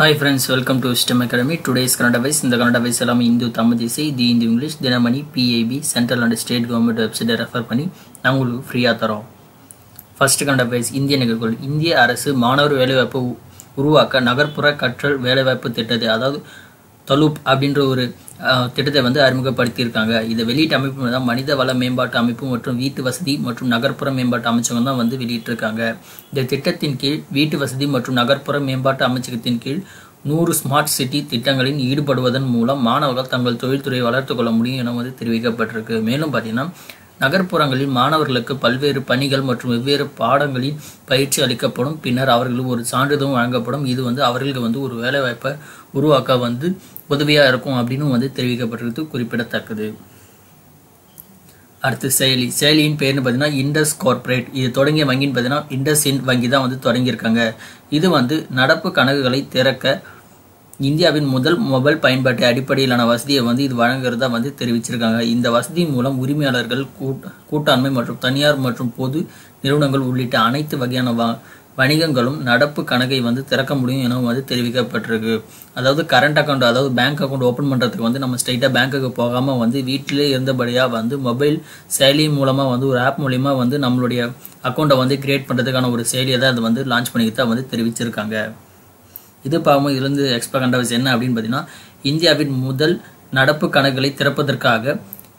hi friends welcome to STEM academy today's கன்னட வைஸ் இந்த கன்னட வைஸ் எல்லாமே இந்து தமிழ் திசை தி இந்து இங்கிலீஷ் தினமணி பிஏபி சென்ட்ரல் அண்ட் ஸ்டேட் கவர்மெண்ட் வெப்சைட்டை ரெஃபர் பண்ணி நாங்கள் உங்களுக்கு ஃப்ரீயாக தரோம் ஃபர்ஸ்ட் கன்னட வைஸ் இந்திய நிகழ்வுகள் இந்திய அரசு மாணவர் வேலைவாய்ப்பு உ- உருவாக்க நகர்ப்புற கற்றல் வேலைவாய்ப்பு திட்டத்தை அதாவது தொலுப் அப்படின்ற ஒரு அஹ், திட்டத்தை வந்து அறிமுகப்படுத்தியிருக்காங்க இதை வெளியிட்ட அமைப்பு தான் மனித வள மேம்பாட்டு அமைப்பு மற்றும் வீட்டு வசதி மற்றும் நகர்ப்புற மேம்பாட்டு அமைச்சகம் தான் வந்து வெளியிட்டிருக்காங்க இந்த திட்டத்தின் கீழ் வீட்டு வசதி மற்றும் நகர்ப்புற மேம்பாட்டு அமைச்சகத்தின் கீழ் நூறு ஸ்மார்ட் சிட்டி திட்டங்களில் ஈடுபடுவதன் மூலம் மாணவர்கள் தங்கள் தொழில்துறையை வளர்த்துக் கொள்ள முடியும் என வந்து தெரிவிக்கப்பட்டிருக்கு மேலும் பார்த்தீங்கன்னா நகர்ப்புறங்களில் மாணவர்களுக்கு பல்வேறு பணிகள் மற்றும் வெவ்வேறு பாடங்களில் பயிற்சி அளிக்கப்படும் பின்னர் அவர்களுக்கு ஒரு சான்றிதழும் வழங்கப்படும் இது வந்து அவர்களுக்கு வந்து ஒரு வேலைவாய்ப்பை உருவாக்க வந்து உதவியாக இருக்கும் அப்படின்னு வந்து தெரிவிக்கப்பட்டிருக்கு குறிப்பிடத்தக்கது அடுத்து செயலி செயலியின் பேர்னு பார்த்தீங்கன்னா இண்டஸ் கார்ப்பரேட் இது தொடங்கிய வங்கின்னு பார்த்தீங்கன்னா இண்டஸ் இன் வங்கி தான் வந்து தொடங்கியிருக்காங்க இது வந்து நடப்பு கணக்குகளை திறக்க இந்தியாவின் முதல் மொபைல் பயன்பாட்டு அடிப்படையிலான வசதியை வந்து இது வழங்குறதா வந்து தெரிவிச்சிருக்காங்க இந்த வசதி மூலம் உரிமையாளர்கள் கூட்ட- கூட்டாண்மை மற்றும் தனியார் மற்றும் பொது நிறுவனங்கள் உள்ளிட்ட அனைத்து வகையான வ- வணிகங்களும் நடப்பு கணக்கை வந்து திறக்க முடியும் என வந்து தெரிவிக்கப்பட்டிருக்கு அதாவது கரண்ட் அக்கௌண்ட் அதாவது பேங்க் அக்கௌண்ட் ஓப்பன் பண்ணுறதுக்கு வந்து நம்ம ஸ்ட்ரைட்டாக பேங்க்குக்கு போகாமல் வந்து வீட்டிலே இருந்தபடியாக வந்து மொபைல் செயலி மூலமாக வந்து ஒரு ஆப் மூலிமா வந்து நம்மளுடைய அக்கௌண்ட்டை வந்து கிரியேட் பண்ணுறதுக்கான ஒரு செயலியை தான் அது வந்து லான்ச் பண்ணிக்கிட்டு தான் வந்து தெரிவிச்சிருக்காங்க இது பார்க்கும் இதுலேருந்து எக்ஸ்ட்ரா கண்டவஸ் என்ன அப்படின்னு பார்த்தீங்கன்னா இந்தியாவின் முதல் நடப்பு கணக்குகளை திறப்பதற்காக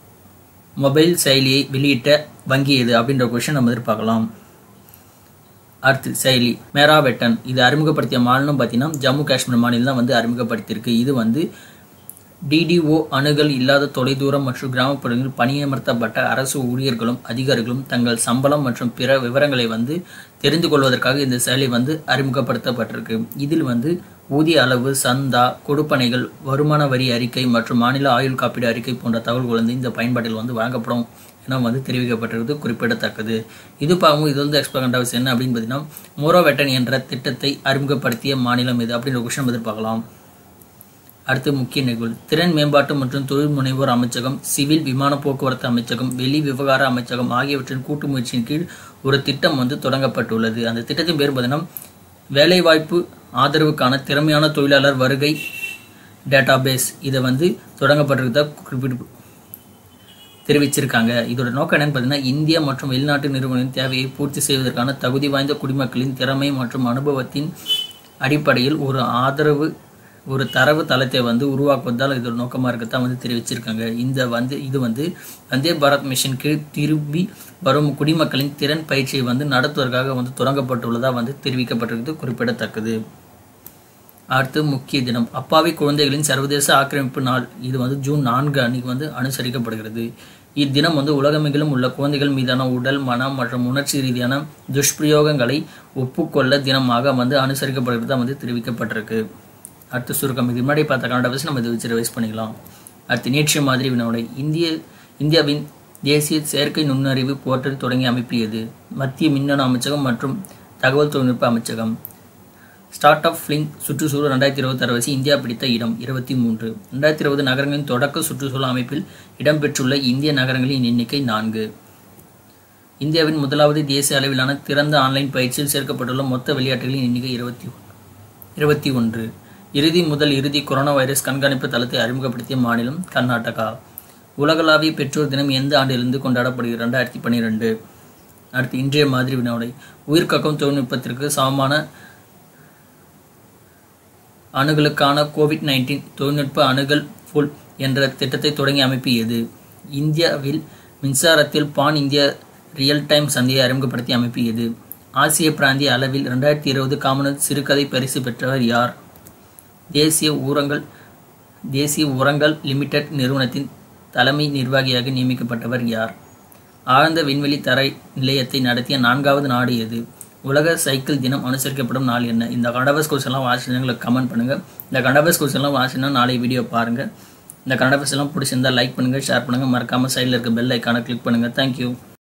மொபைல் செயலியை வெளியிட்ட வங்கி எது அப்படின்ற கொஷின் நம்ம எதிர்பார்க்கலாம் அடுத்து செயலி மேராவெட்டன் இது அறிமுகப்படுத்திய மாநிலம் பார்த்தீங்கன்னா ஜம்மு காஷ்மீர் மாநிலம் தான் வந்து அறிமுகப்படுத்தியிருக்கு இது வந்து டிடிஓ அணுகல் இல்லாத தொலைதூரம் மற்றும் கிராமப்புறங்களில் பணியமர்த்தப்பட்ட அரசு ஊழியர்களும் அதிகாரிகளும் தங்கள் சம்பளம் மற்றும் பிற விவரங்களை வந்து தெரிந்து கொள்வதற்காக இந்த செயலி வந்து அறிமுகப்படுத்தப்பட்டிருக்கு இதில் வந்து ஊதிய அளவு சந்தா கொடுப்பனைகள் வருமான வரி அறிக்கை மற்றும் மாநில ஆயுள் காப்பீடு அறிக்கை போன்ற தகவல்கள் வந்து இந்த பயன்பாட்டில் வந்து வழங்கப்படும் என வந்து தெரிவிக்கப்பட்டிருக்கிறது குறிப்பிடத்தக்கது இது பார்க்கும் இது வந்து எக்ஸ்பெக்ட் என்ன அப்படின்னு பார்த்தீங்கன்னா மோரோவெட்டன் என்ற திட்டத்தை அறிமுகப்படுத்திய மாநிலம் இது அப்படின்ற கொஸ்டின் எதிர்பார்க்கலாம் அடுத்து முக்கிய நிகழ்வு திறன் மேம்பாட்டு மற்றும் தொழில் முனைவோர் அமைச்சகம் சிவில் விமான போக்குவரத்து அமைச்சகம் வெளி விவகார அமைச்சகம் ஆகியவற்றின் கூட்டு முயற்சியின் கீழ் ஒரு திட்டம் வந்து தொடங்கப்பட்டுள்ளது அந்த திட்டத்தின் பேர் பார்த்தீங்கன்னா வேலைவாய்ப்பு ஆதரவுக்கான திறமையான தொழிலாளர் வருகை டேட்டாபேஸ் இதை வந்து தொடங்கப்பட்டிருக்கதா குறிப்பிட்டு தெரிவிச்சிருக்காங்க இதோட நோக்கம் என்னன்னு பார்த்தீங்கன்னா இந்திய மற்றும் வெளிநாட்டு நிறுவனங்களின் தேவையை பூர்த்தி செய்வதற்கான தகுதி வாய்ந்த குடிமக்களின் திறமை மற்றும் அனுபவத்தின் அடிப்படையில் ஒரு ஆதரவு ஒரு தரவு தளத்தை வந்து உருவாக்குவதால் இதோட நோக்கமாக இருக்கத்தான் வந்து தெரிவிச்சிருக்காங்க இந்த வந்து இது வந்து வந்தே பாரத் மிஷன் கீழ் திரும்பி வரும் குடிமக்களின் திறன் பயிற்சியை வந்து நடத்துவதற்காக வந்து தொடங்கப்பட்டுள்ளதாக வந்து தெரிவிக்கப்பட்டிருக்கிறது குறிப்பிடத்தக்கது அடுத்து முக்கிய தினம் அப்பாவி குழந்தைகளின் சர்வதேச ஆக்கிரமிப்பு நாள் இது வந்து ஜூன் நான்கு அன்னைக்கு வந்து அனுசரிக்கப்படுகிறது இத்தினம் வந்து உலகமெங்கிலும் உள்ள குழந்தைகள் மீதான உடல் மனம் மற்றும் உணர்ச்சி ரீதியான துஷ்பிரயோகங்களை ஒப்புக்கொள்ள தினமாக வந்து அனுசரிக்கப்படுகிறதா வந்து தெரிவிக்கப்பட்டிருக்கு அடுத்து சுருக்கம் இது முன்னாடி பார்த்த கன்னட வச்சு நம்ம இதை வச்சு ரிவைஸ் பண்ணிக்கலாம் அடுத்து நேற்று மாதிரி வினாவுடை இந்திய இந்தியாவின் தேசிய செயற்கை நுண்ணறிவு போர்ட்டல் தொடங்கி அமைப்பியது மத்திய மின்னணு அமைச்சகம் மற்றும் தகவல் தொழில்நுட்ப அமைச்சகம் ஸ்டார்ட் அப் ஃபிளிங் சுற்றுச்சூழல் ரெண்டாயிரத்தி இருபத்தாறு வயசு இந்தியா பிடித்த இடம் இருபத்தி மூன்று ரெண்டாயிரத்தி இருபது நகரங்களின் தொடக்க சுற்றுச்சூழல் அமைப்பில் இடம்பெற்றுள்ள இந்திய நகரங்களின் எண்ணிக்கை நான்கு இந்தியாவின் முதலாவது தேசிய அளவிலான திறந்த ஆன்லைன் பயிற்சியில் சேர்க்கப்பட்டுள்ள மொத்த விளையாட்டுகளின் எண்ணிக்கை இருபத்தி இருபத்தி ஒன்று இறுதி முதல் இறுதி கொரோனா வைரஸ் கண்காணிப்பு தளத்தை அறிமுகப்படுத்திய மாநிலம் கர்நாடகா உலகளாவிய பெற்றோர் தினம் எந்த ஆண்டிலிருந்து கொண்டாடப்படுகிறது ரெண்டாயிரத்தி பன்னிரெண்டு அடுத்து இன்றைய மாதிரி வினாவுடை உயிர்காக்கும் தொழில்நுட்பத்திற்கு சமமான அணுகலுக்கான கோவிட் நைன்டீன் தொழில்நுட்ப அணுகல் ஃபுல் என்ற திட்டத்தை தொடங்கி அமைப்பியது இந்தியாவில் மின்சாரத்தில் பான் இந்திய ரியல் டைம் சந்தையை அறிமுகப்படுத்தி அமைப்பியது ஆசிய பிராந்திய அளவில் ரெண்டாயிரத்தி இருபது காமன்வெல்த் சிறுகதை பரிசு பெற்றவர் யார் தேசிய ஊரங்கள் தேசிய உரங்கள் லிமிடெட் நிறுவனத்தின் தலைமை நிர்வாகியாக நியமிக்கப்பட்டவர் யார் ஆழ்ந்த விண்வெளி தரை நிலையத்தை நடத்திய நான்காவது நாடு எது உலக சைக்கிள் தினம் அனுசரிக்கப்படும் நாள் என்ன இந்த கண்டபஸ் கோர்ஸ் எல்லாம் வாசினங்களுக்கு கமெண்ட் பண்ணுங்கள் இந்த கண்டபஸ் கோர்ஸ் எல்லாம் வாசினா நாளை வீடியோ பாருங்கள் இந்த கண்டபஸ் எல்லாம் பிடிச்சிருந்தா லைக் பண்ணுங்கள் ஷேர் பண்ணுங்கள் மறக்காமல் சைடில் இருக்க பெல் ஐக்கானை கிளிக் பண்ணுங்கள் தேங்க்யூ